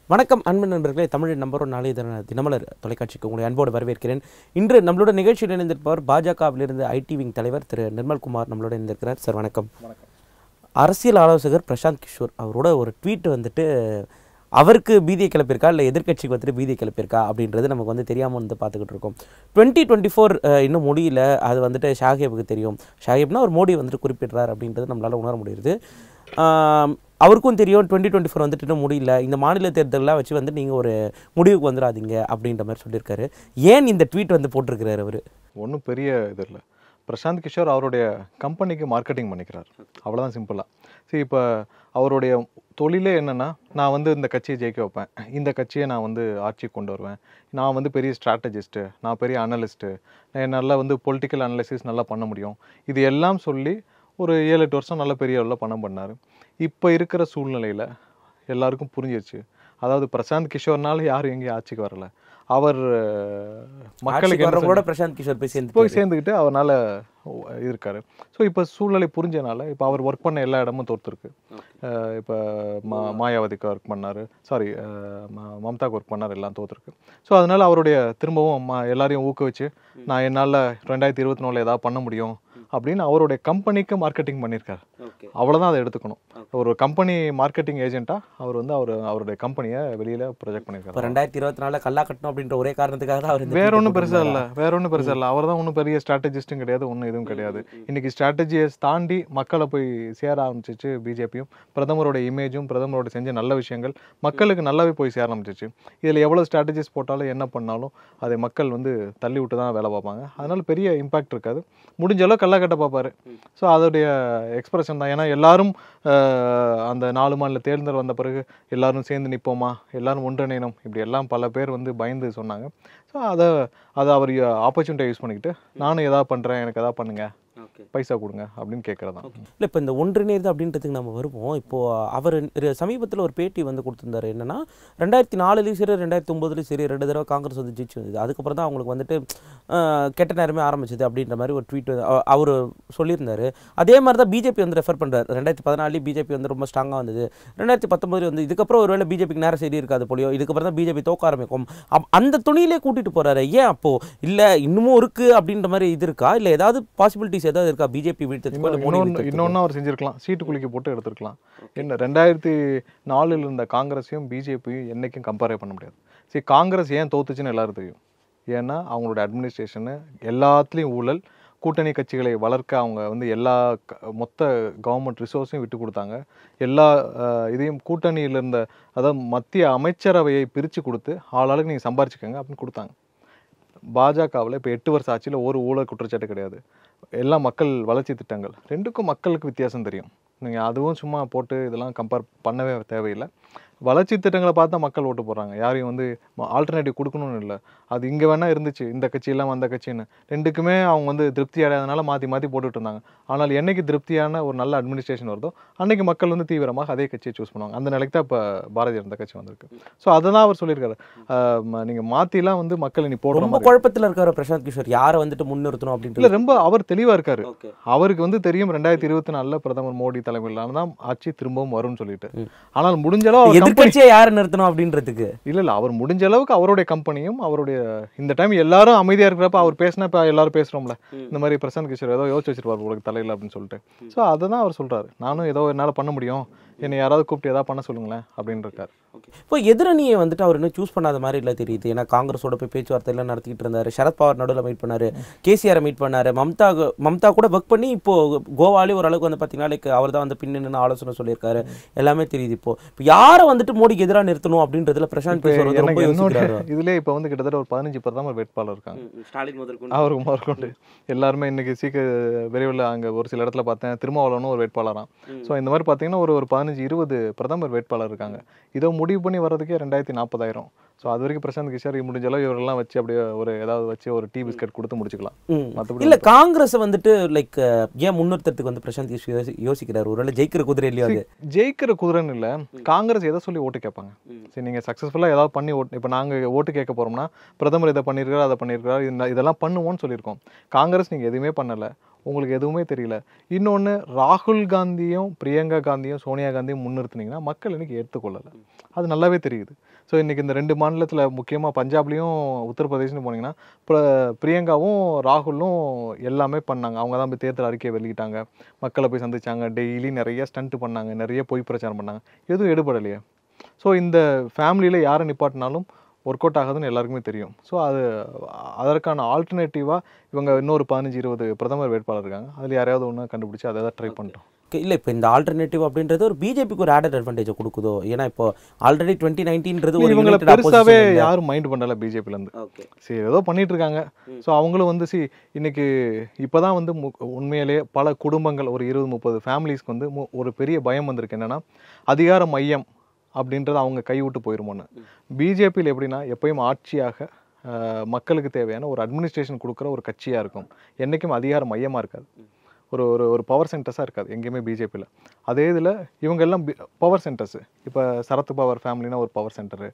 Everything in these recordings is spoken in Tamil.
வணக்கம் அன்பு நண்பர்களே தமிழின் நம்பர் ஒன் நாளைய தின தினமலர் தொலைக்காட்சிக்கு உங்களை அன்போடு வரவேற்கிறேன் இன்று நம்மளோட நிகழ்ச்சியில் இணைந்திருப்பவர் பாஜகவிலிருந்து ஐடி விங் தலைவர் திரு நிர்மல்குமார் நம்மளோட இணைந்திருக்கிறார் சார் வணக்கம் அரசியல் ஆலோசகர் பிரசாந்த் கிஷோர் அவரோட ஒரு ட்வீட் வந்துட்டு அவருக்கு பீதியை கிளப்பியிருக்கா இல்லை எதிர்க்கட்சிக்கு வந்துட்டு பீதியை கிளப்பியிருக்கா அப்படின்றது நமக்கு வந்து தெரியாமல் வந்து பார்த்துக்கிட்டு இருக்கோம் டுவெண்ட்டி டுவெண்ட்டி ஃபோர் இன்னும் முடியல அது வந்துட்டு ஷாஹேபுக்கு தெரியும் ஷாஹேப்னா ஒரு மோடி வந்துட்டு குறிப்பிடுறார் அப்படின்றது நம்மளால் உணர முடியுது ஆம், அவருக்கும் தெரியும் டுவெண்ட்டி டுவெண்ட்டி ஃபோர் வந்துட்டு இன்னும் முடியல இந்த மாநில தேர்தலெலாம் வச்சு வந்து நீங்கள் ஒரு முடிவுக்கு வந்துடாதீங்க அப்படின்ற மாதிரி சொல்லியிருக்காரு ஏன் இந்த ட்வீட் வந்து போட்டிருக்கிறாரு அவர் ஒன்றும் பெரிய இது இல்லை பிரசாந்த் கிஷோர் அவருடைய கம்பெனிக்கு மார்க்கெட்டிங் பண்ணிக்கிறார் அவ்வளோதான் சிம்பிளாக சரி இப்போ அவருடைய தொழிலே என்னென்னா நான் வந்து இந்த கட்சியை ஜெயிக்க வைப்பேன் இந்த கட்சியை நான் வந்து ஆட்சிக்கு கொண்டு வருவேன் நான் வந்து பெரிய ஸ்ட்ராட்டஜிஸ்ட்டு நான் பெரிய அனலிஸ்ட்டு நான் நல்லா வந்து பொலிட்டிக்கல் அனலிசிஸ் நல்லா பண்ண முடியும் இது எல்லாம் சொல்லி ஒரு ஏழு எட்டு வருஷம் நல்ல பெரிய அளவில் பணம் பண்ணார் இப்போ இருக்கிற சூழ்நிலையில் எல்லாருக்கும் புரிஞ்சிருச்சு அதாவது பிரசாந்த் கிஷோர்னால யாரும் எங்கேயும் ஆட்சிக்கு வரல அவர் அஹ், மக்களுக்கு என்ன வரவங்களோட பிரசாந்த் கிஷோர் போய் சேர்ந்து போய் சேர்ந்துக்கிட்டு அவரால் இருக்காரு ஸோ இப்போ சூழ்நிலை புரிஞ்சனால இப்போ அவர் ஒர்க் பண்ண எல்லா இடமும் தோற்றுருக்கு இப்போ மா மாயாவதிக்கு ஒர்க் பண்ணார் சாரி மம்தாக்கு ஒர்க் பண்ணார் எல்லாம் தோற்றுருக்கு ஸோ அதனால அவருடைய திரும்பவும் ம- எல்லாரையும் ஊக்குவிச்சு நான் என்னால் ரெண்டாயிரத்தி இருபத்தி நாலில் ஏதாவது பண்ண முடியும் அப்படின்னு அவருடைய கம்பெனிக்கு மார்க்கெட்டிங் பண்ணியிருக்காரு ஓகே அவ்வளோதான் அதை எடுத்துக்கணும் ஒரு கம்பெனி மார்க்கெட்டிங் ஏஜென்ட்டாக அவர் வந்து அவர் அவருடைய கம்பெனியை வெளியில் ப்ரொஜெக்ட் பண்ணியிருக்காரு இப்போ ரெண்டாயிரத்தி இருபத்தி நாலில் கல்லா கட்டணும் அப்படின்ற ஒரே காரணத்துக்காக தான் அவர் இந்த வேற tweet ஒன்றும் பெருசா போட்டிருந்தாரா? இல்ல வேற ஒன்றும் பெருசா இல்ல அவர் தான் ஒன்றும் பெரிய ஸ்ட்ராட்டஜிஸ்ட்டும் கிடையாது ஒன்றும் இதுவும் கிடையாது இன்னைக்கு ஸ்ட்ராட்டஜியை தாண்டி மக்களை போய் சேர ஆரம்பிச்சிச்சு பிஜேபியும் பிரதமரோட இமேஜும் பிரதமரோட செஞ்ச நல்ல விஷயங்கள் மக்களுக்கு நல்லாவே போய் சேர ஆரம்பிச்சிச்சு இதில் எவ்வளோ ஸ்ட்ராட்டஜிஸ் போட்டாலும் என்ன பண்ணாலும் அதை மக்கள் வந்து தள்ளி விட்டு தான் வேலை பார்ப்பாங்க அதனால பெரிய இம்பாக்ட் இருக்காது முடிஞ்ச அளவு கல்ல கட்ட பார்ப்பாரு ஸோ அதோடைய எக்ஸ்பிரஷன் தான் ஏன்னா எல்லாரும் அஹ், அந்த நாலு மாநில தேர்தல் வந்த பிறகு எல்லாரும் சேர்ந்து நிற்போமா எல்லாரும் ஒன்றிணையணும் இப்படி எல்லாம் பல பேர் வந்து பயந்து சொன்னாங்க ஸோ அதை அதை அவர் ஆப்பர்ச்சுனிட்டியை யூஸ் பண்ணிக்கிட்டு நானும் எதாவது பண்ணுறேன் எனக்கு எதாவது பண்ணுங்க Okay. பைசா கொடுங்க அப்படின்னு கேட்குறதான் இல்லை இப்போ இந்த ஒன்றிணைது அப்படின்றதுக்கு நம்ம வருவோம் இப்போ அவர் சமீபத்தில் ஒரு பேட்டி வந்து கொடுத்திருந்தாரு என்னன்னா ரெண்டாயிரத்தி நாலுலேயும் சரி ரெண்டாயிரத்தி ஒம்போதுலேயும் சரி ரெண்டு தடவை காங்கிரஸ் வந்து ஜெயிச்சு வந்தது அதுக்கப்புறம் தான் அவங்களுக்கு வந்துட்டு ஆஹ், கெட்ட நேரமே ஆரம்பிச்சது அப்படின்ற மாதிரி ஒரு ட்வீட் அவர் சொல்லியிருந்தாரு அதே மாதிரி தான் பிஜேபி வந்து ரெஃபர் பண்ணுறாரு ரெண்டாயிரத்தி பதினாலுலேயும் பிஜேபி வந்து ரொம்ப ஸ்ட்ராங்காக வந்தது ரெண்டாயிரத்தி பத்தொம்பதுல வந்து இதுக்கப்புறம் ஒருவேளை பிஜேபிக்கு நேரம் சரி இருக்காது போலியோ இதுக்கப்புறம் தான் பிஜேபி தோக்க ஆரம்பிக்கும் அப்- அந்த துணியிலே கூட்டிட்டு போறாரு ஏன் அப்போ இல்லை இன்னமும் இருக்கு அப்படின்ற மாதிரி இது இருக்கா இல்லை ஏதாவது பாசிபிலிட்டிஸ் ஏதாவது இருக்கா பிஜேபி வீழ்த்ததுக்கோ இல்லை மோடி இன்னொன்று வீழ்த்ததுக்கோ? இன்னொன்று அவர் செஞ்சிருக்கலாம் சீட்டு குலுக்கி போட்டு எடுத்திருக்கலாம் என்ன ரெண்டாயிரத்தி நாலில் இருந்த காங்கிரஸையும் பிஜேபியும் என்னைக்கும் கம்பேரே பண்ண முடியாது சரி காங்கிரஸ் ஏன் தோத்துச்சுன்னு எல்லாரும் தெரியும் ஏன்னா அவங்களோட அட்மினிஸ்ட்ரேஷனு எல்லாத்துலேயும் ஊழல் கூட்டணி கட்சிகளை வளர்க்க அவங்க வந்து எல்லா க- மொத்த கவர்மெண்ட் ரிசோர்ஸையும் விட்டு கொடுத்தாங்க எல்லா அஹ், இதையும் கூட்டணியில் இருந்த அதாவது மத்திய அமைச்சரவையை பிரித்து கொடுத்து ஆளாளுக்கு நீங்கள் சம்பாரிச்சுக்கோங்க அப்படின்னு கொடுத்தாங்க பாஜகவில் இப்போ எட்டு வருஷம் ஆட்சியில் ஒரு ஊழல் குற்றச்சாட்டு கிடையாது எல்லாம் மக்கள் வளர்ச்சி திட்டங்கள் ரெண்டுக்கும் மக்களுக்கு வித்தியாசம் தெரியும் நீங்கள் அதுவும் சும்மா போட்டு இதெல்லாம் கம்பேர் பண்ணவே தேவையில்லை வளர்ச்சி திட்டங்களை பார்த்தா மக்கள் ஓட்டு போடுறாங்க யாரையும் வந்து ஆல்டர்னேட்டிவ் கொடுக்கணும்னு இல்லை அது இங்கே வேணால் இருந்துச்சு இந்த கட்சி இல்லாமல் அந்த கட்சின்னு ரெண்டுக்குமே அவங்க வந்து திருப்தி அடையாதனால மாற்றி மாற்றி போட்டுட்டு இருந்தாங்க ஆனால் என்னைக்கு திருப்தியான ஒரு நல்ல அட்மினிஸ்ட்ரேஷன் வருதோ அன்னைக்கு மக்கள் வந்து தீவிரமாக அதே கட்சியை சூஸ் பண்ணுவாங்க அந்த நிலைக்கு தான் இப்போ பாரதிய ஜனதா கட்சி வந்திருக்கு ஸோ அதை தான் அவர் சொல்லியிருக்காரு நீங்கள் மாற்றிலாம் வந்து மக்கள் நீ போடுற ரொம்ப மாதிரி குழப்பத்தில் இருக்காரு பிரசாந்த் கிஷோர் யாரை வந்துட்டு முன்னிறுத்தணும் இல்ல அப்படின்றது ரொம்ப அவர் தெளிவா இருக்காரு ஓகே அவருக்கு வந்து தெரியும் ரெண்டாயிரத்தி இருபத்தி நாலுல பிரதமர் மோடி தலைமையிலான தான் ஆட்சி திரும்பவும் வரும்னு சொல்லிட்டு ம். ஆனால் முடிஞ்ச அளவு அவர் company- எதிர்க்கட்சியை யாரை நிறுத்தணும் அப்படின்றதுக்கு இல்ல இல்ல அவர் முடிஞ்ச அளவுக்கு அவருடைய கம்பெனியும் அவருடைய இந்த டைம் எல்லாரும் அமைதியா இருக்கிறப்ப அவர் பேசினா இப்ப எல்லாரும் பேசுறோம்ல இந்த மாதிரி பிரசாந்த் கிஷோர் ஏதோ யோசிச்சு வச்சிருப்பாரு உங்களுக்கு தலையில அப்படின்னு சொல்லிட்டு சோ அதை தான் அவர் சொல்றாரு நானும் ஏதோ என்னால பண்ண முடியும் என்னை யாராவது கூப்பிட்டு ஏதாவது பண்ண சொல்லுங்களேன் அப்படின்னு இருக்காரு இப்போ எதிரணியை வந்துட்டு அவர் இன்னும் சூஸ் பண்ணாத மாதிரி இல்லை தெரியுது ஏன்னா காங்கிரஸோட போய் பேச்சுவார்த்தை எல்லாம் நடத்திக்கிட்டு இருந்தாரு சரத்பவார் நடுவில் மீட் பண்ணாரு கேசிஆரை மீட் பண்ணாரு மம்தா மம்தா கூட ஒர்க் பண்ணி இப்போ கோவாலே ஓரளவுக்கு வந்து பார்த்தீங்கன்னா லைக் அவர் தான் வந்து பின்னு ஆலோசனை சொல்லியிருக்காரு எல்லாமே தெரியுது இப்போ இப்போ யாரை வந்துட்டு மோடிக்கு எதிராக நிறுத்தணும் அப்படின்றதுல பிரசாந்த் இப்ப கிஷோர் வந்து ரொம்ப எனக்கு என்னோட யோசிக்கிறாரு இதுலயே இப்ப வந்து கிட்டத்தட்ட ஒரு பதினஞ்சு பிரதமர் வேட்பாளர் இருக்காங்க ஸ்டாலின் முதற்கொண்டு அவருக்கு முதற்கொண்டு எல்லாருமே இன்னைக்கு சீக்கிர விரைவில் அங்கே ஒரு சில இடத்துல பார்த்தேன் திருமாவளவனும் ஒரு வேட்பாளராம் ஸோ இந்த மாதிரி பார்த்தீங்கன்னா ஒரு ஒரு பதினஞ்சு இருபது பிரதமர் வேட்பாளர் இருக்காங்க இதோ முடிவு பண்ணி வர்றதுக்கே ரெண்டாயிரத்தி நாற்பதாயிரம் ஸோ அது வரைக்கும் பிரசாந்த் கிஷோர் முடிஞ்ச அளவு இவரெல்லாம் வச்சு அப்படியே ஒரு ஏதாவது வச்சு ஒரு டீ பிஸ்கட் கொடுத்து முடிச்சுக்கலாம் ம். மற்றபடி இல்ல காங்கிரஸ் வந்துட்டு லைக் ஏன் முன்னிறுத்தறதுக்கு வந்து பிரசாந்த் கிஷோர் யோசி- யோசிக்கிறாரு ஒருவேளை ஜெயிக்கிற குதிரை இல்லையா அது ஜெயிக்கிற குதிரைன்னு இல்லை காங்கிரஸ் எதை சொல்லி ஓட்டு கேட்பாங்க சரி நீங்கள் சக்ஸஸ்ஃபுல்லாக ஏதாவது பண்ணி ஓட்டு இப்போ நாங்கள் ஓட்டு கேட்க போகிறோம்னா பிரதமர் இதை பண்ணியிருக்காரு அதை பண்ணியிருக்காரு இந்த- இதெல்லாம் பண்ணுவோம்னு சொல்லியிருக்கோம் காங்கிரஸ் நீங்கள் எதுவுமே பண்ணலை உங்களுக்கு எதுவுமே தெரியல இன்னொன்று ராகுல் காந்தியும் பிரியங்கா காந்தியும் சோனியா காந்தியும் முன்னிறுத்துனீங்கன்னா மக்கள் இன்னைக்கு ஏற்றுக்கொள்ளலை அது நல்லாவே தெரியுது ஸோ இன்னைக்கு இந்த ரெண்டு மாநிலத்தில் முக்கியமாக பஞ்சாப்லேயும் உத்தரப்பிரதேசம் போனீங்கன்னா இப்போ பிரியங்காவும் ராகுலும் எல்லாமே பண்ணாங்க அவங்க தான் போய் தேர்தல் அறிக்கையை வெளியிட்டாங்க மக்களை போய் சந்திச்சாங்க டெய்லி நிறைய ஸ்டண்ட் பண்ணாங்க நிறைய பொய் பிரச்சாரம் பண்ணாங்க எதுவும் எடுபடலையே ஸோ இந்த ஃபேமிலியில் யாரை நிப்பாட்டினாலும் ஒர்க் அவுட் ஆகுதுன்னு எல்லாருக்குமே தெரியும் ஸோ அது அதற்கான ஆல்டர்னேட்டிவாக இவங்க இன்னொரு பதினஞ்சு இருபது பிரதமர் வேட்பாளர் இருக்காங்க அதில் யாரையாவது ஒன்று கண்டுபிடிச்சி அதை தான் ட்ரை பண்ணிட்டோம் இல்லை இப்போ இந்த ஆல்டர்னேட்டிவ் அப்படின்றது ஒரு பிஜேபிக்கு ஒரு ஆடட் அட்வான்டேஜ் கொடுக்குதோ ஏன்னா இப்போ ஆல்ரெடி டுவெண்ட்டி நைன்டீன்றது ஒரு இவங்களை united பெருசாவே opposition இல்ல. யாரும் மைண்ட் பண்ணல பிஜேபிலேருந்து ஓகே சரி ஏதோ பண்ணிட்டு இருக்காங்க ம். ஸோ அவங்களும் வந்து சி இன்னைக்கு இப்போதான் வந்து மு- உண்மையிலேயே பல குடும்பங்கள் ஒரு இருபது முப்பது ஃபேமிலிஸ்க்கு வந்து மு- ஒரு பெரிய பயம் வந்திருக்கு என்னன்னா அதிகார மையம் அப்படின்றது அவங்க கைவிட்டு போயிருமோன்னு பிஜேபியில் எப்படின்னா எப்பயும் ஆட்சியாக அஹ், மக்களுக்கு தேவையான ஒரு அட்மினிஸ்ட்ரேஷன் கொடுக்குற ஒரு கட்சியாக இருக்கும் என்றைக்கும் அதிகார மையமாக இருக்காது ஒரு ஒரு ஒரு பவர் சென்டர்ஸாக இருக்காது எங்கேயுமே பிஜேபியில் அதே இதில் இவங்க எல்லாம் பவர் சென்டர்ஸ் இப்போ சரத் பவர் ஃபேமிலினா ஒரு பவர் சென்டரு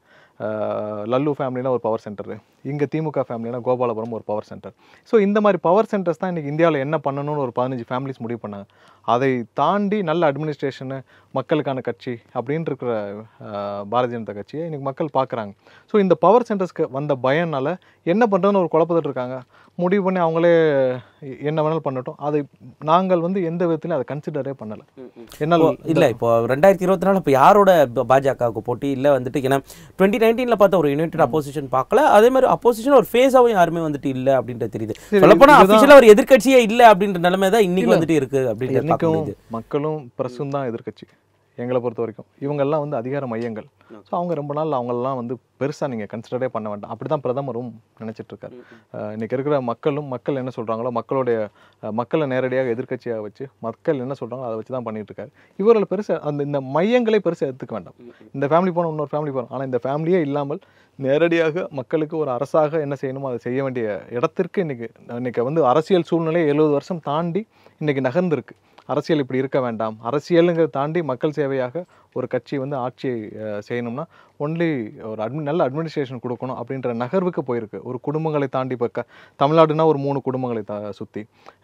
லல்லு ஃபேமிலினா ஒரு பவர் சென்டரு இங்கே திமுக ஃபேமிலினா கோபாலபுரம் ஒரு பவர் சென்டர் ஸோ இந்த மாதிரி பவர் சென்டர்ஸ் தான் இன்றைக்கி இந்தியாவில் என்ன பண்ணணும்னு ஒரு பதினஞ்சு ஃபேமிலிஸ் முடிவு பண்ணாங்க அதை தாண்டி நல்ல அட்மினிஸ்ட்ரேஷனு மக்களுக்கான கட்சி அப்படின்னு இருக்கிற அஹ், பாரதிய ஜனதா கட்சியை இன்னைக்கு மக்கள் பார்க்குறாங்க ஸோ இந்த பவர் சென்டர்ஸ்க்கு வந்த பயனால என்ன பண்ணுறதுன்னு ஒரு குழப்பத்தில் இருக்காங்க முடிவு பண்ணி அவங்களே என்ன வேணாலும் பண்ணட்டும் அதை நாங்கள் வந்து எந்த விதத்திலையும் அதை கன்சிடரே பண்ணலை என்னால் இல்ல இப்போ ரெண்டாயிரத்தி இருபத்தி நாலு இப்போ யாரோட ப- பாஜகவுக்கு போட்டி இல்ல வந்துட்டு ஏன்னா டுவெண்ட்டி நைன்டீன்ல பார்த்த ஒரு யுனைடெட் அப்போசிஷன் பார்க்கல அதே மாதிரி அப்போசிஷன் ஒரு ஃபேஸாவும் யாருமே வந்துட்டு இல்ல அப்படின்றது தெரியுது சரி, சொல்லப்போனா இதுதான் அஃபிஷியலா ஒரு எதிர்க்கட்சியே இல்ல அப்படின்ற நிலைமை தான் இன்னைக்கு வந்துட்டு இருக்கு அப்படின்றது பார்க்க என்னைக்கும் முடியுது மக்களும் பிரஸும் தான் எதிர்க்கட்சி எங்களை பொறுத்த வரைக்கும் இவங்கெல்லாம் வந்து அதிகார மையங்கள் ஸோ அவங்க ரொம்ப நாள் அவங்களெல்லாம் வந்து பெருசாக நீங்கள் கன்சிடரே பண்ண வேண்டாம் அப்படி தான் பிரதமரும் நினைச்சிட்டு இருக்காரு அஹ் இன்னைக்கு இருக்கிற மக்களும் மக்கள் என்ன சொல்கிறாங்களோ மக்களுடைய அஹ், மக்களை நேரடியாக எதிர்க்கட்சியாக வச்சு மக்கள் என்ன சொல்கிறாங்களோ அதை வச்சு தான் பண்ணிட்டு இருக்காரு இவர்கள் பெருசாக அந்த இந்த மையங்களை பெருசாக எடுத்துக்க வேண்டாம் இந்த ஃபேமிலி போனால் இன்னொரு ஃபேமிலி போகிறோம் ஆனால் இந்த ஃபேமிலியே இல்லாமல் நேரடியாக மக்களுக்கு ஒரு அரசாக என்ன செய்யணுமோ அதை செய்ய வேண்டிய இடத்திற்கு இன்னைக்கு இன்னைக்கு வந்து அரசியல் சூழ்நிலை எழுபது வருஷம் தாண்டி இன்னைக்கு நகர்ந்திருக்கு அரசியல் இப்படி இருக்க வேண்டாம் அரசியலுங்கிறத தாண்டி மக்கள் சேவையாக ஒரு கட்சி வந்து ஆட்சியை அஹ், செய்யணும்னா ஒன்லி ஒரு அட்மி நல்ல அட்மினிஸ்ட்ரேஷன் கொடுக்கணும் அப்படின்ற நகர்வுக்கு போயிருக்கு ஒரு குடும்பங்களை தாண்டி இப்போ க- தமிழ்நாடுனா ஒரு மூணு குடும்பங்களை த சுற்றி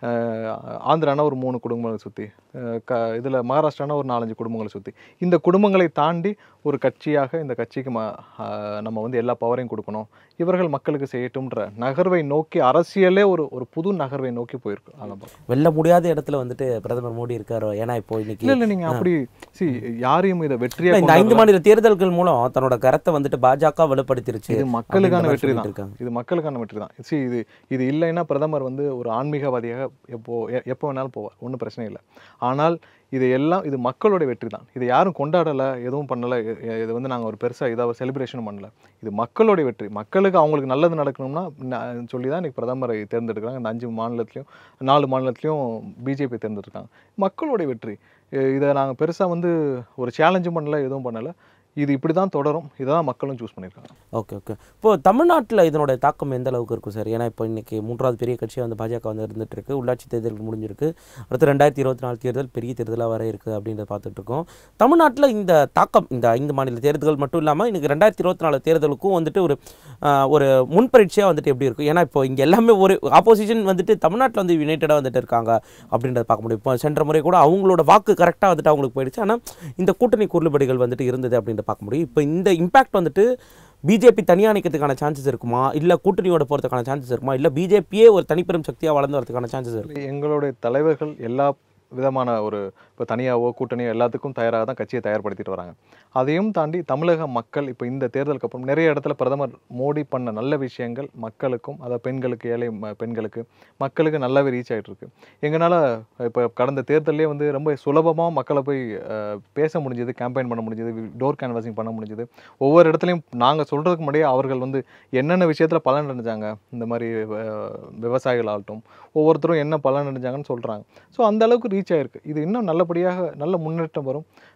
ஆந்திரானா ஒரு மூணு குடும்பங்களை சுற்றி க இதில் மகாராஷ்டிரானா ஒரு நாலஞ்சு குடும்பங்களை சுற்றி இந்த குடும்பங்களை தாண்டி ஒரு கட்சியாக இந்த கட்சிக்கு ம அஹ், நம்ம வந்து எல்லா பவரையும் கொடுக்கணும் இவர்கள் மக்களுக்கு செய்யட்டும்ன்ற நகர்வை நோக்கி அரசியலே ஒரு ஒரு புது நகர்வை நோக்கி போயிருக்கு அதான் பார்க்கணும். வெல்ல முடியாத இடத்துல வந்துட்டு பிரதமர் மோடி இருக்காரோ ஏன்னா இப்போ இன்னைக்கு இல்ல இல்ல நீங்க அப்படி சி யாரையும் இதை வெற்றியா இல்ல, இந்த ஐந்து கொண்டாடல. மாநில தேர்தல்கள் மூலம் தன்னோட கருத்தை வந்துட்டு பாஜக வலுப்படுத்திருச்சு இது மக்களுக்கான அப்படின்ற மாதிரி வெற்றி தான் சொல்லிட்டு இருக்காங்க. இது மக்களுக்கான வெற்றி தான் சி இது இது இல்லைன்னா பிரதமர் வந்து ஒரு ஆன்மீகவாதியாக எப்போ எ- எப்போ வேணாலும் போவார் ஒன்றும் பிரச்சனை இல்லை ஆனால் இது எல்லாம் இது மக்களுடைய வெற்றி தான் இதை யாரும் கொண்டாடலை எதுவும் பண்ணலை இது வந்து நாங்கள் ஒரு பெருசாக இதாக செலிப்ரேஷன் பண்ணல இது மக்களுடைய வெற்றி மக்களுக்கு அவங்களுக்கு நல்லது நடக்கணும்னா ந- சொல்லி தான் இன்னைக்கு பிரதமரை தேர்ந்தெடுக்கிறாங்க இந்த அஞ்சு மாநிலத்திலையும் நாலு மாநிலத்திலையும் பிஜேபி தேர்ந்தெடுக்காங்க மக்களுடைய வெற்றி இ- இதை நாங்கள் பெருசாக வந்து ஒரு சேலஞ்சும் பண்ணல எதுவும் பண்ணலை இது இப்படி தான் தொடரும் இதை தான் மக்களும் சூஸ் பண்ணியிருக்காங்க ஓகே ஓகே இப்போ தமிழ்நாட்டில் இதனோட தாக்கம் எந்த அளவுக்கு இருக்கும் சார் ஏன்னா இப்போ இன்னைக்கு மூன்றாவது பெரிய கட்சியாக வந்து பாஜக வந்து இருந்துட்டு இருக்கு உள்ளாட்சி தேர்தல் முடிஞ்சிருக்கு அடுத்து ரெண்டாயிரத்தி இருபத்தி நாலு தேர்தல் பெரிய தேர்தலாக வர இருக்கு அப்படின்றத பார்த்துட்டு இருக்கோம் தமிழ்நாட்டில் இந்த தாக்கம் இந்த ஐந்து மாநில தேர்தல்கள் மட்டும் இல்லாமல் இன்னைக்கு ரெண்டாயிரத்தி இருபத்தி நாலு தேர்தலுக்கும் வந்துட்டு ஒரு ஆஹ், ஒரு முன்பரீட்சையாக வந்துட்டு எப்படி இருக்கும் ஏன்னா இப்போ இங்கே எல்லாமே ஒரு ஆப்போசிஷன் வந்துட்டு தமிழ்நாட்டில் வந்து யுனைட்டடாக வந்துட்டு இருக்காங்க அப்படின்றத பார்க்க முடியும் இப்போ சென்ற முறை கூட அவங்களோட வாக்கு கரெக்டாக வந்துட்டு அவங்களுக்கு போயிடுச்சு ஆனால் இந்த கூட்டணி குறுபடிகள் வந்துட்டு இருந்தது அப்படின்றத பார்க்க முடியும் இப்போ இந்த இம்பாக்ட் வந்துட்டு பிஜேபி தனியாக நிற்கிறதுக்கான சான்சஸ் இருக்குமா இல்லை கூட்டணியோட போகிறதுக்கான சான்சஸ் இருக்குமா இல்லை பிஜேபியே ஒரு தனிப்பெரும் சக்தியாக வளர்ந்து வரதுக்கான சான்சஸ் இருக்கு எங்களுடைய தலைவர்கள் எல்லா விதமான ஒரு இப்போ தனியாவோ கூட்டணியோ எல்லாத்துக்கும் தயாராக தான் கட்சியை தயார்படுத்திட்டு வராங்க அதையும் தாண்டி தமிழக மக்கள் இப்போ இந்த தேர்தலுக்கு அப்புறம் நிறைய இடத்துல பிரதமர் மோடி பண்ண நல்ல விஷயங்கள் மக்களுக்கும் அதாவது பெண்களுக்கு ஏழை ம- பெண்களுக்கு மக்களுக்கு நல்லாவே ரீச் ஆகிட்டு இருக்கு எங்களால் இப்போ கடந்த தேர்தலே வந்து ரொம்ப சுலபமாக மக்களை போய் அஹ், பேச முடிஞ்சது கேம்பெயின் பண்ண முடிஞ்சது டோர் கேன்வாசிங் பண்ண முடிஞ்சது ஒவ்வொரு இடத்துலையும் நாங்கள் சொல்கிறதுக்கு முன்னாடியே அவர்கள் வந்து என்னென்ன விஷயத்தில் பலன் அடைஞ்சாங்க இந்த மாதிரி அஹ், விவசாயிகள் ஆகட்டும் ஒவ்வொருத்தரும் என்ன பலன் அடைஞ்சாங்கன்னு சொல்கிறாங்க ஸோ அந்த அளவுக்கு ரீச் ஆயிருக்கு இது இன்னும் நல்லபடியாக நல்ல முன்னேற்றம் வரும்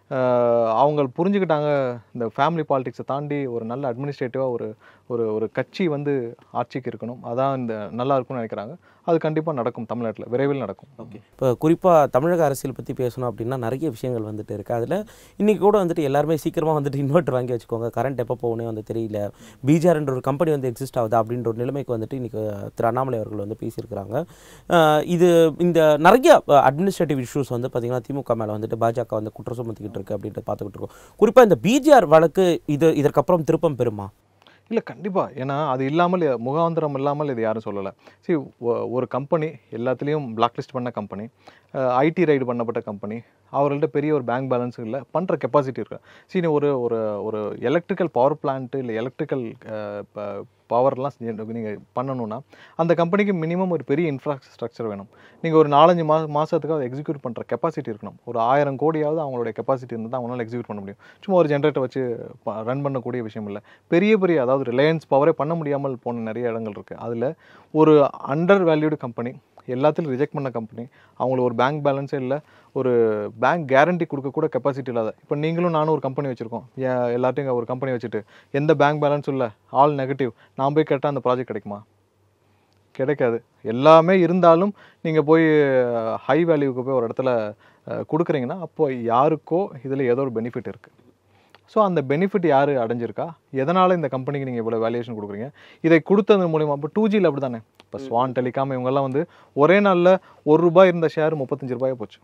அஹ், அவங்க புரிஞ்சுக்கிட்டாங்க இந்த ஃபேமிலி பாலிடிக்ஸை தாண்டி ஒரு நல்ல அட்மினிஸ்ட்ரேட்டிவாக ஒரு ஒரு ஒரு கட்சி வந்து ஆட்சிக்கு இருக்கணும் அதான் இந்த நல்லா இருக்கும்னு நினைக்கிறாங்க அது கண்டிப்பாக நடக்கும் தமிழ்நாட்டில் விரைவில் நடக்கும் ஓகே இப்போ குறிப்பாக தமிழக அரசியல் பற்றி பேசணும் அப்படின்னா நிறைய விஷயங்கள் வந்துட்டு இருக்குது அதில் இன்றைக்கி கூட வந்துட்டு எல்லாருமே சீக்கிரமாக வந்துட்டு இன்வெர்ட்டர் வாங்கி வச்சுக்கோங்க கரண்ட் எப்போ போகணும் வந்து தெரியல பிஜார்ன்ற ஒரு கம்பெனி வந்து எக்ஸிஸ்ட் ஆகுது அப்படின்ற ஒரு நிலைமைக்கு வந்துட்டு இன்றைக்கி திரு அண்ணாமலை அவர்கள் வந்து பேசியிருக்கிறாங்க அஹ் இது இந்த நிறைய அட்மினிஸ்ட்ரேட்டிவ் இஷ்யூஸ் வந்து பார்த்திங்கன்னா திமுக மேலே வந்துட்டு பாஜக வந்து குற்றம் சுமத்திக்கிட்டு இருக்கு அப்படின்ட்டு பார்த்துக்கிட்டு இருக்கோம் குறிப்பாக இந்த பிஜிஆர் வழக்கு இது இதற்கப்புறம் திருப்பம் பெறுமா இல்லை கண்டிப்பாக ஏன்னா அது இல்லாமல் முகாந்திரம் இல்லாமல் இது யாரும் சொல்லலை சரி ஒரு கம்பெனி எல்லாத்துலேயும் பிளாக் லிஸ்ட் பண்ண கம்பெனி ஐடி ரைடு பண்ணப்பட்ட கம்பெனி அவர்கள்ட்ட பெரிய ஒரு பேங்க் பேலன்ஸ் இல்லை பண்ணுற கெப்பாசிட்டி இருக்கு சரி ஒரு ஒரு ஒரு எலக்ட்ரிக்கல் பவர் பிளான்ட்டு இல்லை எலக்ட்ரிக்கல் பவர்லாம் நீங்கள் பண்ணணும்னா அந்த கம்பெனிக்கு மினிமம் ஒரு பெரிய இன்ஃப்ராஸ்ட்ரக்சர் வேணும் நீங்கள் ஒரு நாலஞ்சு மா மாதத்துக்கு அதை எக்ஸிக்யூட் பண்ணுற கெப்பாசிட்டி இருக்கணும் ஒரு ஆயிரம் கோடியாவது அவங்களுடைய கெப்பாசிட்டி இருந்தால் தான் அவங்களால எக்ஸிக்யூட் பண்ண முடியும் சும்மா ஒரு ஜென்ரேட்டர் வச்சு ரன் பண்ணக்கூடிய விஷயம் இல்லை பெரிய பெரிய அதாவது ரிலையன்ஸ் பவரே பண்ண முடியாமல் போன நிறைய இடங்கள் இருக்குது அதில் ஒரு அண்டர் வேல்யூடு கம்பெனி எல்லாத்திலும் ரிஜெக்ட் பண்ண கம்பெனி அவங்களுக்கு ஒரு பேங்க் பேலன்ஸே இல்லை ஒரு பேங்க் கேரண்டி கொடுக்க கூட கெப்பாசிட்டி இல்லாத இப்போ நீங்களும் நானும் ஒரு கம்பெனி வச்சுருக்கோம் எல்லாத்தையும் இங்க ஒரு கம்பெனி வச்சுட்டு எந்த பேங்க் பேலன்ஸும் இல்லை ஆல் நெகட்டிவ் நான் போய் கேட்டால் அந்த ப்ராஜெக்ட் கிடைக்குமா கிடைக்காது எல்லாமே இருந்தாலும் நீங்கள் போய் ஹை வேல்யூக்கு போய் ஒரு இடத்துல அஹ், கொடுக்குறீங்கன்னா அப்போ யாருக்கோ இதில் ஏதோ ஒரு பெனிஃபிட் இருக்குது ஸோ அந்த பெனிஃபிட் யார் அடைஞ்சிருக்கா எதனால் இந்த கம்பெனிக்கு நீங்கள் இவ்வளோ வேல்யூஷன் கொடுக்குறீங்க இதை கொடுத்தது மூலிமா இப்போ டூ ஜியில் அப்படி தானே இப்போ ஸ்வான் டெலிகாம் இவங்கெல்லாம் வந்து ஒரே நாளில் ஒரு ரூபாய் இருந்த ஷேர் முப்பத்தஞ்சு ரூபாய் போச்சு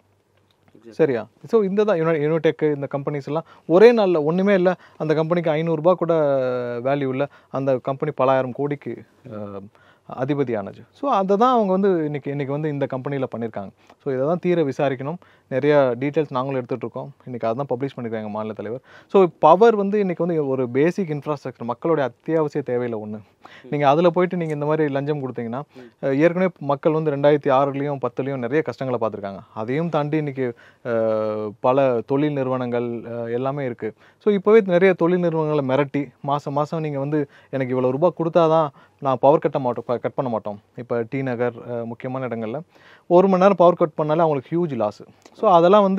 சரியா ஸோ இந்த தான் யூனோ யூனிடெக் இந்த கம்பெனிஸ் எல்லாம் ஒரே நாளில் ஒன்றுமே இல்லை அந்த கம்பெனிக்கு ஐநூறுரூபா கூட வேல்யூ இல்லை அந்த கம்பெனி பலாயிரம் கோடிக்கு அஹ், அதிபதி ஆனது ஸோ அதை தான் அவங்க வந்து இன்னைக்கு இன்னைக்கு வந்து இந்த கம்பெனியில் பண்ணியிருக்காங்க ஸோ இதை தான் தீர விசாரிக்கணும் நிறைய டீட்டெயில்ஸ் நாங்களும் எடுத்துகிட்டு இருக்கோம் இன்னைக்கு அதான் பப்ளிஷ் பண்ணியிருக்காங்க மாநில தலைவர் ஸோ பவர் வந்து இன்னைக்கு வந்து ஒரு பேசிக் இன்ஃப்ராஸ்ட்ரக்சர் மக்களுடைய அத்தியாவசிய தேவையில் ஒன்று நீங்கள் அதில் போயிட்டு நீங்கள் இந்த மாதிரி லஞ்சம் கொடுத்தீங்கன்னா அஹ், ஏற்கனவே மக்கள் வந்து ரெண்டாயிரத்தி ஆறுலேயும் பத்துலேயும் நிறைய கஷ்டங்களை பார்த்துருக்காங்க அதையும் தாண்டி இன்னைக்கு அஹ், பல தொழில் நிறுவனங்கள் அஹ், எல்லாமே இருக்குது ஸோ இப்போவே நிறைய தொழில் நிறுவனங்களை மிரட்டி மாதம் மாதம் நீங்கள் வந்து எனக்கு இவ்வளோ ரூபாய் கொடுத்தாதான் நான் பவர் கட்ட மாட்டோம் கட் பண்ண மாட்டோம் இப்போ டி நகர் அஹ், முக்கியமான இடங்கள்ல ஒரு மணி நேரம் பவர் கட் பண்ணாலே அவங்களுக்கு ஹியூஜ் லாஸ் ஸோ அதெல்லாம் வந்து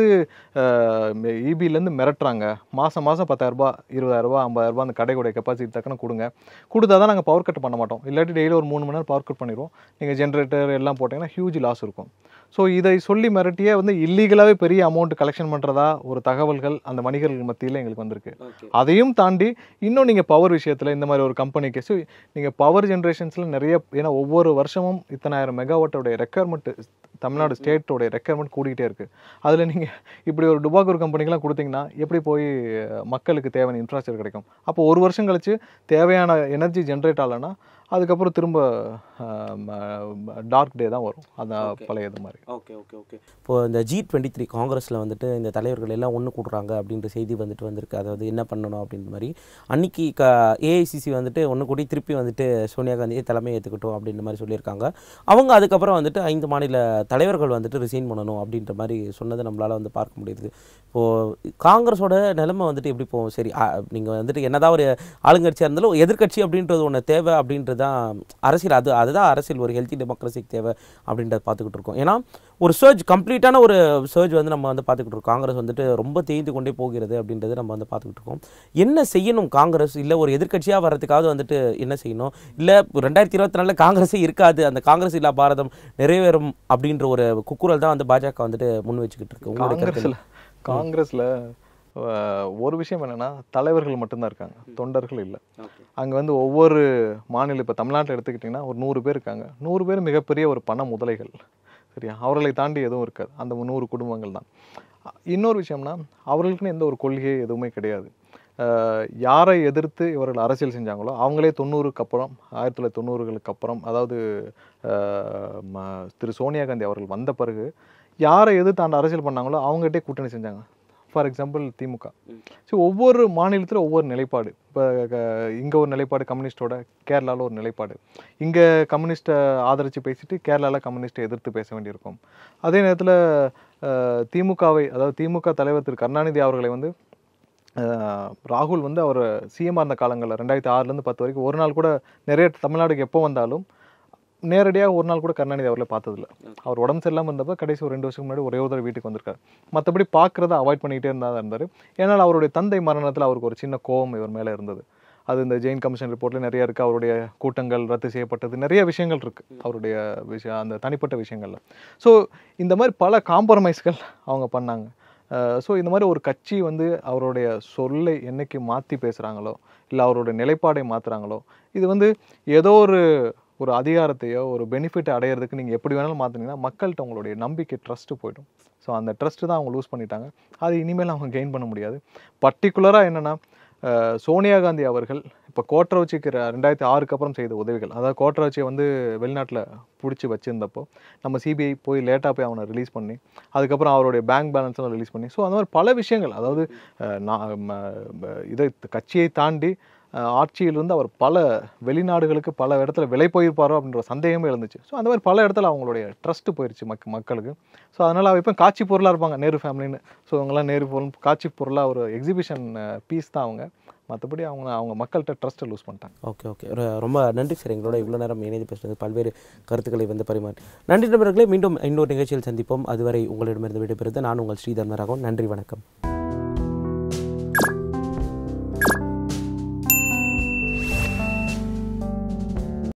இபிலேருந்து மிரட்டுறாங்க மாதம் மாதம் பத்தாயிரரூபா இருபதாயிரரூபா ஐம்பதாயிரரூபா அந்த கடையோடைய கெப்பாசிட்டி தக்கன கொடுங்க கொடுத்தா தான் நாங்கள் பவர் கட் பண்ண மாட்டோம் இல்லாட்டி டெய்லி ஒரு மூணு மணி நேரம் பவர் கட் பண்ணிடுவோம் நீங்கள் ஜென்ரேட்டர் எல்லாம் போட்டிங்கன்னா ஹியூஜ் லாஸ் இருக்கும் ஸோ இதை சொல்லி மிரட்டியே வந்து இல்லீகலாகவே பெரிய அமௌண்ட் கலெக்ஷன் பண்ணுறதா ஒரு தகவல்கள் அந்த வணிகர்கள் மத்தியில் எங்களுக்கு வந்திருக்கு அதையும் தாண்டி இன்னும் நீங்கள் பவர் விஷயத்தில் இந்த மாதிரி ஒரு கம்பெனிக்கு ஸோ நீங்கள் பவர் ஜென்ரேஷன்ஸில் நிறைய ஏன்னா ஒவ்வொரு வருஷமும் இத்தனாயிரம் மெகாவாட்டோடைய ரெக்குயர்மெண்ட் தமிழ்நாடு ஸ்டேட்டோடைய ரெக்குயர்மெண்ட் கூடிக்கிட்டே இருக்குது அதில் நீங்கள் இப்படி ஒரு டுபாக்கூர் கம்பெனிக்கெலாம் கொடுத்தீங்கன்னா எப்படி போய் அஹ், மக்களுக்கு தேவையான இன்ஃப்ராஸ்ட்ரக்சர் கிடைக்கும் அப்போ ஒரு வருஷம் கழிச்சு தேவையான எனர்ஜி ஜென்ரேட் ஆகலைன்னா அதுக்கப்புறம் திரும்ப டார்க் டே தான் வரும் அதான் பழைய இது மாதிரி ஓகே ஓகே ஓகே இப்போ இந்த ஜி டுவெண்ட்டி த்ரீ காங்கிரஸில் வந்துட்டு இந்த தலைவர்கள் எல்லாம் ஒன்று கூடுறாங்க அப்படின்ற செய்தி வந்துட்டு வந்திருக்கு அதாவது என்ன பண்ணணும் அப்படின்ற மாதிரி அன்னைக்கு க ஏஐசிசி வந்துட்டு ஒன்று கூடி திருப்பி வந்துட்டு சோனியா காந்தியை தலைமை ஏற்றுக்கட்டும் அப்படின்ற மாதிரி சொல்லியிருக்காங்க அவங்க அதுக்கப்புறம் வந்துட்டு ஐந்து மாநில தலைவர்கள் வந்துட்டு ரிசைன் பண்ணணும் அப்படின்ற மாதிரி சொன்னதை நம்மளால் வந்து பார்க்க முடியுது இப்போது காங்கிரஸோட நிலைமை வந்துட்டு எப்படி போகும் சரி நீங்கள் வந்துட்டு என்னதான் ஒரு ஆளுங்கட்சியாக இருந்தாலும் எதிர்க்கட்சி அப்படின்றது ஒன்று தேவை அப்படின்றது தான் அரசியல் அது அதுதான் அரசியல் ஒரு ஹெல்த்தி டெமோக்ரஸிக்கு தேவை அப்படின்றத பார்த்துக்கிட்டு இருக்கோம் ஏன்னா ஒரு சர்ஜ் கம்ப்ளீட்டான ஒரு சர்ஜ் வந்து நம்ம வந்து பார்த்துக்கிட்டு இருக்கோம் காங்கிரஸ் வந்துட்டு ரொம்ப தேய்ந்து கொண்டே போகிறது அப்படின்றது நம்ம வந்து பார்த்துக்கிட்டு இருக்கோம் என்ன செய்யணும் காங்கிரஸ் இல்லை ஒரு எதிர்க்கட்சியாக வர்றதுக்காவது வந்துட்டு என்ன செய்யணும் இல்லை ரெண்டாயிரத்தி இருபத்தி நாலில் காங்கிரஸே இருக்காது அந்த காங்கிரஸ் இல்லா பாரதம் நிறைவேறும் அப்படின்ற ஒரு குக்குரல் தான் வந்து பாஜக வந்துட்டு முன் வச்சுக்கிட்டு இருக்கு உங்களுடைய கருத்து காங்கிரஸ்ல காங்கிரஸ்ல அஹ், ஒரு விஷயம் என்னன்னா தலைவர்கள் மட்டும்தான் இருக்காங்க தொண்டர்கள் இல்லை அங்க வந்து ஒவ்வொரு மாநில இப்போ தமிழ்நாட்டில் எடுத்துக்கிட்டிங்கன்னா ஒரு நூறு பேர் இருக்காங்க நூறு பேர் மிகப்பெரிய ஒரு பண முதலைகள் சரியா அவர்களை தாண்டி எதுவும் இருக்காது அந்த நூறு குடும்பங்கள் தான் இன்னொரு விஷயம்னா அவர்களுக்குன்னு எந்த ஒரு கொள்கை எதுவுமே கிடையாது அஹ், யாரை எதிர்த்து இவர்கள் அரசியல் செஞ்சாங்களோ அவங்களே தொண்ணூறுக்கு அப்புறம் ஆயிரத்தி தொள்ளாயிரத்தி தொண்ணூறுகளுக்கு அப்புறம் அதாவது அஹ், ம- திரு சோனியா காந்தி அவர்கள் வந்த பிறகு யாரை எதிர்த்து அந்த அரசியல் பண்ணாங்களோ அவங்ககிட்டே கூட்டணி செஞ்சாங்க ஃபார் எக்ஸாம்பிள் திமுக ஸோ ஒவ்வொரு மாநிலத்தில் ஒவ்வொரு நிலைப்பாடு இப்போ இங்கே ஒரு நிலைப்பாடு கம்யூனிஸ்டோட கேரளாவில் ஒரு நிலைப்பாடு இங்கே கம்யூனிஸ்ட்டை ஆதரித்து பேசிட்டு கேரளாவில் கம்யூனிஸ்ட்டை எதிர்த்து பேச வேண்டியிருக்கும் அதே நேரத்தில் திமுகவை அதாவது திமுக தலைவர் திரு கருணாநிதி அவர்களை வந்து அஹ், ராகுல் வந்து அவர் சிஎம்ஆர் இருந்த காலங்களில் ரெண்டாயிரத்தி ஆறுலேருந்து பத்து வரைக்கும் ஒரு நாள் கூட நிறைய தமிழ்நாடுக்கு எப்போ வந்தாலும் நேரடியாக ஒரு நாள் கூட கருணாநிதி அவர்களை பார்த்ததில்ல அவர் உடம்பு சரியில்லாமல் இருந்தப்போ கடைசி ஒரு ரெண்டு வருஷத்துக்கு முன்னாடி ஒரே ஒரு தடவை வீட்டுக்கு வந்திருக்காரு மற்றபடி பார்க்குறத அவாய்ட் பண்ணிக்கிட்டே இருந்தா தான் இருந்தார் ஏன்னால் அவருடைய தந்தை மரணத்தில் அவருக்கு ஒரு சின்ன கோபம் இவர் மேலே இருந்தது அது இந்த ஜெயின் கமிஷன் ரிப்போர்ட்ல நிறைய இருக்கு அவருடைய கூட்டங்கள் ரத்து செய்யப்பட்டது நிறைய விஷயங்கள் இருக்கு அவருடைய விஷயம் அந்த தனிப்பட்ட விஷயங்கள்ல ஸோ இந்த மாதிரி பல காம்ப்ரமைஸ்கள் அவங்க பண்ணாங்க ஸோ இந்த மாதிரி ஒரு கட்சி வந்து அவருடைய சொல்லை என்னைக்கு மாற்றி பேசுகிறாங்களோ இல்லை அவருடைய நிலைப்பாடை மாற்றுறாங்களோ இது வந்து ஏதோ ஒரு ஒரு அதிகாரத்தையோ ஒரு பெனிஃபிட் அடையிறதுக்கு நீங்கள் எப்படி வேணாலும் மாற்றினீங்கன்னா மக்கள்கிட்ட உங்களுடைய நம்பிக்கை ட்ரஸ்ட்டு போயிடும் ஸோ அந்த ட்ரஸ்ட்டு தான் அவங்க லூஸ் பண்ணிட்டாங்க அது இனிமேல் அவங்க கெயின் பண்ண முடியாது பர்டிகுலராக என்னென்னா சோனியா காந்தி அவர்கள் இப்போ கோட்ரவச்சிக்கு ரெண்டாயிரத்தி ஆறுக்கு அப்புறம் செய்த உதவிகள் அதாவது கோட்ரவச்சியை வந்து வெளிநாட்டில் பிடிச்சி வச்சிருந்தப்போ நம்ம சிபிஐ போய் லேட்டாக போய் அவனை ரிலீஸ் பண்ணி அதுக்கப்புறம் அவருடைய பேங்க் பேலன்ஸ்லாம் ரிலீஸ் பண்ணி ஸோ அந்த மாதிரி பல விஷயங்கள் அதாவது அஹ், நான் ம, ப- இதை கட்சியை தாண்டி அஹ், ஆட்சியிலிருந்து அவர் பல வெளிநாடுகளுக்கு பல இடத்துல விலை போயிருப்பாரோ அப்படின்ற ஒரு சந்தேகமே இருந்துச்சு ஸோ அந்த மாதிரி பல இடத்துல அவங்களுடைய ட்ரஸ்ட் போயிருச்சு மக் மக்களுக்கு ஸோ அதனால் அவ இப்போ காட்சி பொருளாக இருப்பாங்க நேரு ஃபேமிலின்னு ஸோ அவங்களாம் நேரு பொருள் காட்சி பொருளாக ஒரு எக்ஸிபிஷன் பீஸ் தான் அவங்க மற்றபடி அவங்க அவங்க மக்கள்கிட்ட ட்ரஸ்ட்டை லூஸ் பண்ணிட்டாங்க ஓகே ஓகே ஒரு ரொம்ப நன்றி சார் எங்களோட இவ்வளோ நேரம் இணைந்து பேசுனது பல்வேறு கருத்துக்களை வந்து பரிமாறி நன்றி நண்பர்களே மீண்டும் இன்னொரு நிகழ்ச்சியில் சந்திப்போம் அதுவரை உங்களிடமிருந்து விடைபெறுது நான் உங்கள் ஸ்ரீதர்மராகவும் நன்றி வணக்கம்